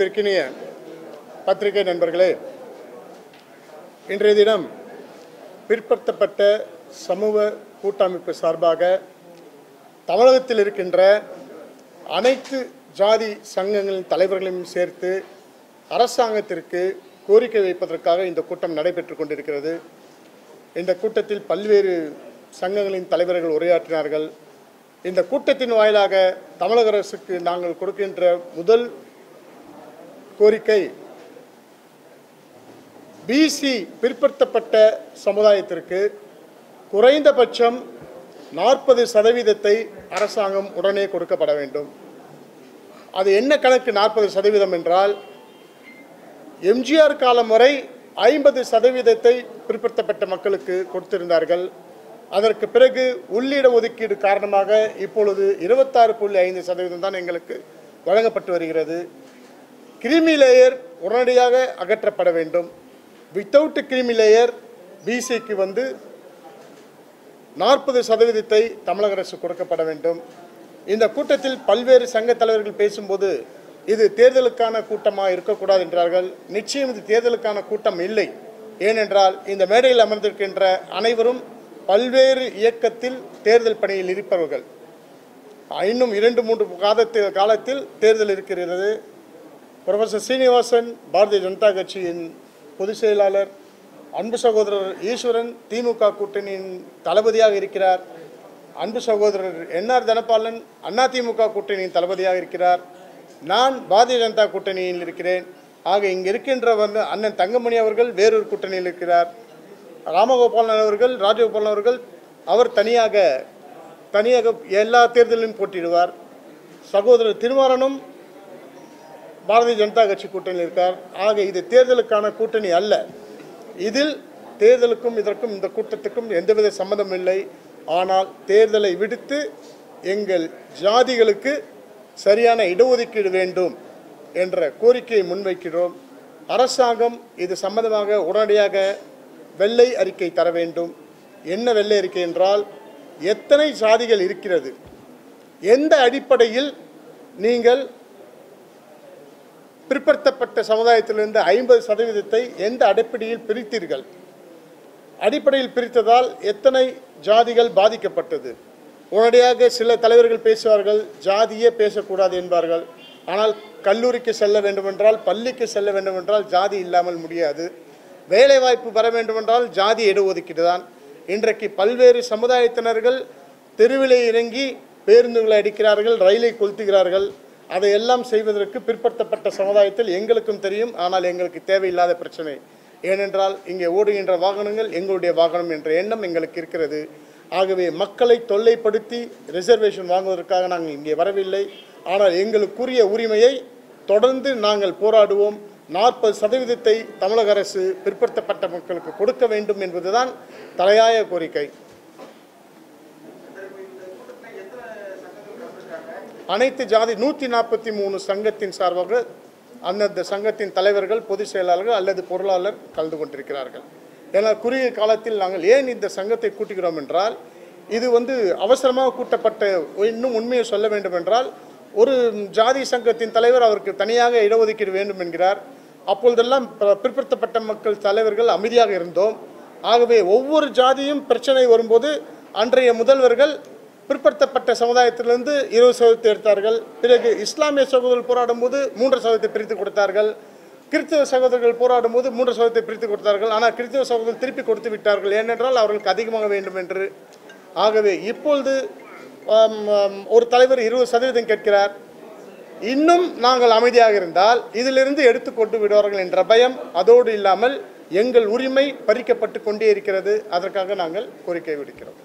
அன்பிற்கினிய பத்திரிகை நண்பர்களே இன்றைய தினம் பிற்படுத்தப்பட்ட சமூக கூட்டமைப்பு சார்பாக தமிழகத்தில் இருக்கின்ற அனைத்து ஜாதி சங்கங்களின் தலைவர்களையும் சேர்த்து அரசாங்கத்திற்கு கோரிக்கை வைப்பதற்காக இந்த கூட்டம் நடைபெற்றுக் கொண்டிருக்கிறது இந்த கூட்டத்தில் பல்வேறு சங்கங்களின் தலைவர்கள் உரையாற்றினார்கள் இந்த கூட்டத்தின் வாயிலாக தமிழக அரசுக்கு நாங்கள் கொடுக்கின்ற முதல் கோரிக்கை பிசி பிற்படுத்தப்பட்ட சமுதாயத்திற்கு குறைந்தபட்சம் நாற்பது சதவீதத்தை அரசாங்கம் உடனே கொடுக்கப்பட வேண்டும் அது என்ன கணக்கு நாற்பது சதவீதம் என்றால் எம்ஜிஆர் காலம் வரை ஐம்பது சதவீதத்தை பிற்படுத்தப்பட்ட மக்களுக்கு கொடுத்திருந்தார்கள் அதற்கு பிறகு உள்ளிட ஒதுக்கீடு காரணமாக இப்பொழுது இருபத்தாறு புள்ளி ஐந்து சதவீதம் தான் எங்களுக்கு வழங்கப்பட்டு வருகிறது கிருமி லேயர் உடனடியாக அகற்றப்பட வேண்டும் வித்தவுட் கிருமி லேயர் பிசிக்கு வந்து நாற்பது சதவீதத்தை தமிழக அரசு கொடுக்கப்பட வேண்டும் இந்த கூட்டத்தில் பல்வேறு சங்க தலைவர்கள் பேசும்போது இது தேர்தலுக்கான கூட்டமாக இருக்கக்கூடாது என்றார்கள் நிச்சயம் இது தேர்தலுக்கான கூட்டம் இல்லை ஏனென்றால் இந்த மேடையில் அமர்ந்திருக்கின்ற அனைவரும் பல்வேறு இயக்கத்தில் தேர்தல் பணியில் இருப்பவர்கள் இன்னும் இரண்டு மூன்று காலத்தில் காலத்தில் தேர்தல் இருக்கிறது ப்ரொஃபசர் சீனிவாசன் பாரதிய ஜனதா கட்சியின் பொதுச் செயலாளர் அன்பு சகோதரர் ஈஸ்வரன் திமுக கூட்டணியின் தளபதியாக இருக்கிறார் அன்பு சகோதரர் என்ஆர் தனபாலன் அதிமுக கூட்டணியின் தளபதியாக இருக்கிறார் நான் பாரதிய ஜனதா கூட்டணியில் இருக்கிறேன் ஆக இங்கே இருக்கின்ற வந்து அண்ணன் தங்கமணி அவர்கள் வேறொரு கூட்டணியில் இருக்கிறார் ராமகோபாலன் அவர்கள் ராஜகோபாலன் அவர்கள் அவர் தனியாக தனியாக எல்லா தேர்தலிலும் போட்டியிடுவார் சகோதரர் திருமாறனும் பாரதிய ஜனதா கட்சி கூட்டணியில் இருக்கார் ஆக இது தேர்தலுக்கான கூட்டணி அல்ல இதில் தேர்தலுக்கும் இதற்கும் இந்த கூட்டத்துக்கும் எந்தவித சம்மந்தம் இல்லை ஆனால் தேர்தலை விடுத்து எங்கள் ஜாதிகளுக்கு சரியான இடஒதுக்கீடு வேண்டும் என்ற கோரிக்கையை முன்வைக்கிறோம் அரசாங்கம் இது சம்பந்தமாக உடனடியாக வெள்ளை அறிக்கை தர வேண்டும் என்ன வெள்ளை அறிக்கை என்றால் எத்தனை ஜாதிகள் இருக்கிறது எந்த அடிப்படையில் நீங்கள் பிற்படுத்தப்பட்ட சமுதாயத்திலிருந்து ஐம்பது சதவீதத்தை எந்த அடிப்படையில் பிரித்தீர்கள் அடிப்படையில் பிரித்ததால் எத்தனை ஜாதிகள் பாதிக்கப்பட்டது உடனடியாக சில தலைவர்கள் பேசுவார்கள் ஜாதியே பேசக்கூடாது என்பார்கள் ஆனால் கல்லூரிக்கு செல்ல வேண்டுமென்றால் பள்ளிக்கு செல்ல வேண்டுமென்றால் ஜாதி இல்லாமல் முடியாது வேலைவாய்ப்பு பெற வேண்டுமென்றால் ஜாதி இடஒதுக்கீடு தான் இன்றைக்கு பல்வேறு சமுதாயத்தினர்கள் தெருவிலே இறங்கி பேருந்துகளை அடிக்கிறார்கள் ரயிலை கொளுத்துகிறார்கள் அதையெல்லாம் செய்வதற்கு பிற்படுத்தப்பட்ட சமுதாயத்தில் எங்களுக்கும் தெரியும் ஆனால் எங்களுக்கு தேவையில்லாத பிரச்சனை ஏனென்றால் இங்கே ஓடுகின்ற வாகனங்கள் எங்களுடைய வாகனம் என்ற எண்ணம் எங்களுக்கு இருக்கிறது ஆகவே மக்களை தொல்லைப்படுத்தி ரிசர்வேஷன் வாங்குவதற்காக நாங்கள் இங்கே வரவில்லை ஆனால் எங்களுக்குரிய உரிமையை தொடர்ந்து நாங்கள் போராடுவோம் நாற்பது சதவீதத்தை தமிழக அரசு பிற்படுத்தப்பட்ட மக்களுக்கு கொடுக்க வேண்டும் என்பதுதான் தலையாய கோரிக்கை அனைத்து ஜாதி நூற்றி நாற்பத்தி மூணு சங்கத்தின் சார்பாக அந்தந்த சங்கத்தின் தலைவர்கள் பொதுச் செயலாளர்கள் அல்லது பொருளாளர் கலந்து கொண்டிருக்கிறார்கள் ஏன்னா குறுகிய காலத்தில் நாங்கள் ஏன் இந்த சங்கத்தை கூட்டுகிறோம் என்றால் இது வந்து அவசரமாக கூட்டப்பட்ட இன்னும் உண்மையை சொல்ல வேண்டும் என்றால் ஒரு ஜாதி சங்கத்தின் தலைவர் அவருக்கு தனியாக இடஒதுக்கீடு வேண்டும் என்கிறார் அப்பொழுதெல்லாம் ப- பிற்படுத்தப்பட்ட மக்கள் தலைவர்கள் அமைதியாக இருந்தோம் ஆகவே ஒவ்வொரு ஜாதியும் பிரச்சனை வரும்போது அன்றைய முதல்வர்கள் பிற்படுத்தப்பட்ட சமுதாயத்திலிருந்து இருபது சதவீதத்தை எடுத்தார்கள் பிறகு இஸ்லாமிய சகோதரர்கள் போராடும் போது மூன்று சதவீதத்தை பிரித்து கொடுத்தார்கள் கிறிஸ்தவ சகோதரர்கள் போராடும் போது மூன்று சதவீதத்தை பிரித்து கொடுத்தார்கள் ஆனால் கிறிஸ்தவ சகோதரர்கள் திருப்பி கொடுத்து விட்டார்கள் ஏனென்றால் அவர்களுக்கு அதிகமாக வேண்டும் என்று ஆகவே இப்பொழுது ஆம், ஆம், ஒரு தலைவர் இருபது சதவீதம் கேட்கிறார் இன்னும் நாங்கள் அமைதியாக இருந்தால் இதிலிருந்து எடுத்துக்கொண்டு விடுவார்கள் என்ற பயம் அதோடு இல்லாமல் எங்கள் உரிமை பறிக்கப்பட்டு கொண்டே இருக்கிறது அதற்காக நாங்கள் கோரிக்கை விடுக்கிறோம்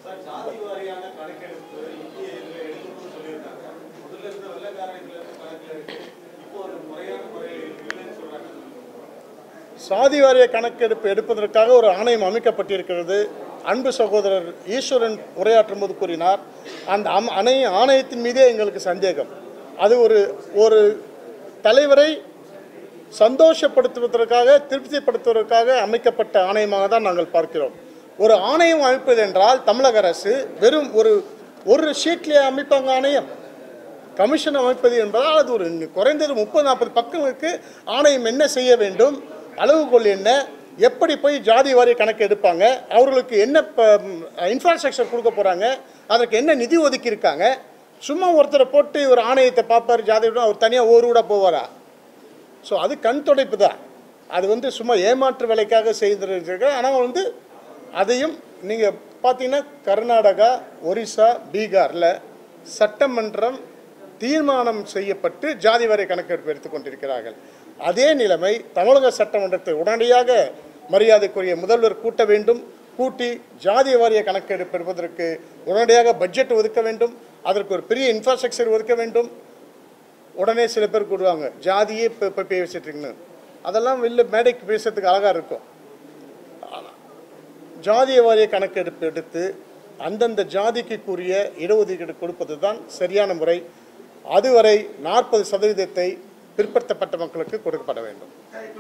சாதி வாரிய கணக்கெடுப்பு எடுப்பதற்காக ஒரு ஆணையம் அமைக்கப்பட்டிருக்கிறது அன்பு சகோதரர் ஈஸ்வரன் உரையாற்றும் போது கூறினார் அந்த அம் அணை ஆணையத்தின் மீதே எங்களுக்கு சந்தேகம் அது ஒரு ஒரு தலைவரை சந்தோஷப்படுத்துவதற்காக திருப்திப்படுத்துவதற்காக அமைக்கப்பட்ட ஆணையமாக தான் நாங்கள் பார்க்கிறோம் ஒரு ஆணையம் அமைப்பது என்றால் தமிழக அரசு வெறும் ஒரு ஒரு ஷீட்லேயே அமைப்பாங்க ஆணையம் கமிஷன் அமைப்பது என்பதால் அது ஒரு குறைந்தது முப்பது நாற்பது பக்கங்களுக்கு ஆணையம் என்ன செய்ய வேண்டும் அளவுகோல் என்ன எப்படி போய் ஜாதி வாரிய கணக்கு எடுப்பாங்க அவர்களுக்கு என்ன இன்ஃப்ராஸ்ட்ரக்சர் கொடுக்க போகிறாங்க அதற்கு என்ன நிதி ஒதுக்கி இருக்காங்க சும்மா ஒருத்தரை போட்டு ஒரு ஆணையத்தை பார்ப்பார் ஜாதி விட அவர் தனியாக ஒரு விட போவாரா ஸோ அது கண் துடைப்பு தான் அது வந்து சும்மா ஏமாற்று வேலைக்காக செய்திருக்க ஆனால் வந்து அதையும் நீங்கள் பார்த்தீங்கன்னா கர்நாடகா ஒரிசா பீகாரில் சட்டமன்றம் தீர்மானம் செய்யப்பட்டு ஜாதி வாரிய கணக்கெடுப்பு எடுத்துக்கொண்டிருக்கிறார்கள் அதே நிலைமை தமிழக சட்டமன்றத்தை உடனடியாக மரியாதைக்குரிய முதல்வர் கூட்ட வேண்டும் கூட்டி ஜாதி வாரிய கணக்கெடுப்பு எடுப்பதற்கு உடனடியாக பட்ஜெட் ஒதுக்க வேண்டும் அதற்கு ஒரு பெரிய இன்ஃப்ராஸ்ட்ரக்சர் ஒதுக்க வேண்டும் உடனே சில பேர் கூடுவாங்க ஜாதியே இப்போ இப்போ பேசிட்டு இருக்குன்னு அதெல்லாம் வெளில மேடைக்கு பேசுறதுக்கு அழகாக இருக்கும் ஆனா, ஜாதிய வாரிய கணக்கெடுப்பு எடுத்து அந்தந்த ஜாதிக்கு கூறிய இடஒதுக்கீடு கொடுப்பது தான் சரியான முறை அதுவரை நாற்பது சதவீதத்தை பிற்படுத்தப்பட்ட மக்களுக்கு கொடுக்கப்பட வேண்டும்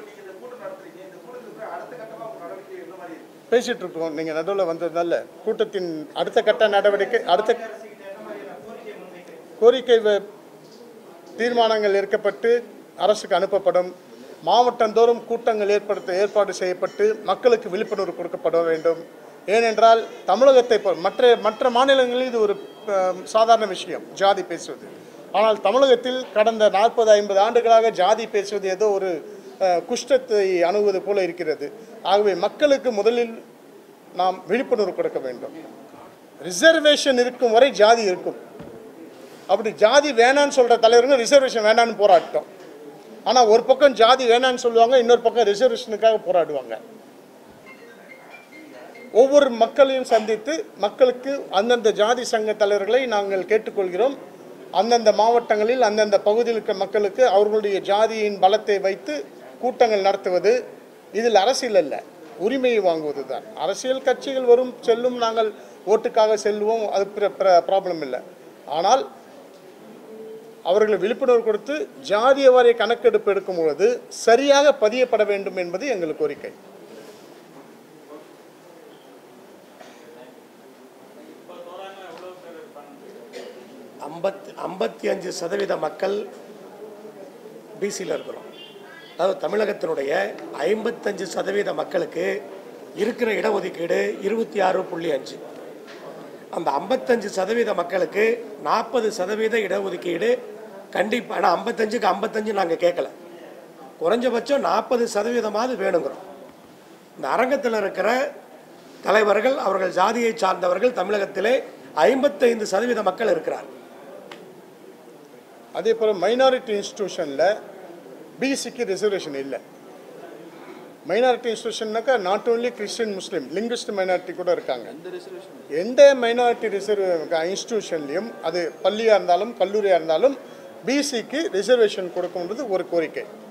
பேசிட்டு இருக்கோம் நீங்கள் நடுவில் வந்ததுனால கூட்டத்தின் அடுத்த கட்ட நடவடிக்கை அடுத்த கோரிக்கை வ- தீர்மானங்கள் எடுக்கப்பட்டு அரசுக்கு அனுப்பப்படும் மாவட்டந்தோறும் கூட்டங்கள் ஏற்படுத்த ஏற்பாடு செய்யப்பட்டு மக்களுக்கு விழிப்புணர்வு கொடுக்கப்பட வேண்டும் ஏனென்றால் தமிழகத்தை பொ- மற்ற மற்ற மாநிலங்களில் இது ஒரு அஹ், சாதாரண விஷயம் ஜாதி பேசுவது ஆனால் தமிழகத்தில் கடந்த நாற்பது ஐம்பது ஆண்டுகளாக ஜாதி பேசுவது ஏதோ ஒரு அஹ், குஷ்டத்தை அணுகுவது போல இருக்கிறது ஆகவே மக்களுக்கு முதலில் நாம் விழிப்புணர்வு கொடுக்க வேண்டும் ரிசர்வேஷன் இருக்கும் வரை ஜாதி இருக்கும் அப்படி ஜாதி வேணான்னு சொல்கிற தலைவருங்க ரிசர்வேஷன் வேணான்னு போராட்டம் ஆனால் ஒரு பக்கம் ஜாதி வேணான்னு சொல்லுவாங்க இன்னொரு பக்கம் ரிசர்வேஷனுக்காக போராடுவாங்க ஒவ்வொரு மக்களையும் சந்தித்து மக்களுக்கு அந்தந்த ஜாதி சங்க தலைவர்களை நாங்கள் கேட்டுக்கொள்கிறோம் அந்தந்த மாவட்டங்களில் அந்தந்த பகுதியில் இருக்கிற மக்களுக்கு அவர்களுடைய ஜாதியின் பலத்தை வைத்து கூட்டங்கள் நடத்துவது இதில் அரசியல் அல்ல உரிமையை வாங்குவது தான் அரசியல் கட்சிகள் வரும் செல்லும் நாங்கள் ஓட்டுக்காக செல்வோம் அது ப்ராப்ளம் இல்லை ஆனால் அவர்களை விழிப்புணர்வு கொடுத்து ஜாதிய வாரிய கணக்கெடுப்பு எடுக்கும் பொழுது சரியாக பதியப்பட வேண்டும் என்பது எங்கள் கோரிக்கை ஐம்பத்தி ஐம்பத்தி அஞ்சு சதவீத மக்கள் பிசியில் இருக்கிறோம் அதாவது தமிழகத்தினுடைய ஐம்பத்தஞ்சு சதவீத மக்களுக்கு இருக்கிற இடஒதுக்கீடு இருபத்தி ஆறு புள்ளி அஞ்சு அந்த ஐம்பத்தஞ்சு சதவீத மக்களுக்கு நாற்பது சதவீத இடஒதுக்கீடு கண்டிப்பாக ஆனால் ஐம்பத்தஞ்சுக்கு ஐம்பத்தஞ்சு நாங்கள் கேட்கல குறைஞ்சபட்சம் நாற்பது சதவீதமாவது வேணுங்கிறோம் இந்த அரங்கத்தில் இருக்கிற தலைவர்கள் அவர்கள் ஜாதியை சார்ந்தவர்கள் தமிழகத்திலே ஐம்பத்தைந்து சதவீத மக்கள் இருக்கிறார் அதே போல் மைனாரிட்டி இன்ஸ்டிடியூஷனில் பிசிக்கு ரிசர்வேஷன் இல்லை மைனாரிட்டி இன்ஸ்டிடியூஷன்னாக்கா not only Christian Muslim linguist minority கூட இருக்காங்க எந்த மைனாரிட்டி ரிசர்வ் இன்ஸ்டிடியூஷன்லையும் அது பள்ளியாக இருந்தாலும் கல்லூரியாக இருந்தாலும் பிசிக்கு ரிசர்வேஷன் கொடுக்கும்ன்றது ஒரு கோரிக்கை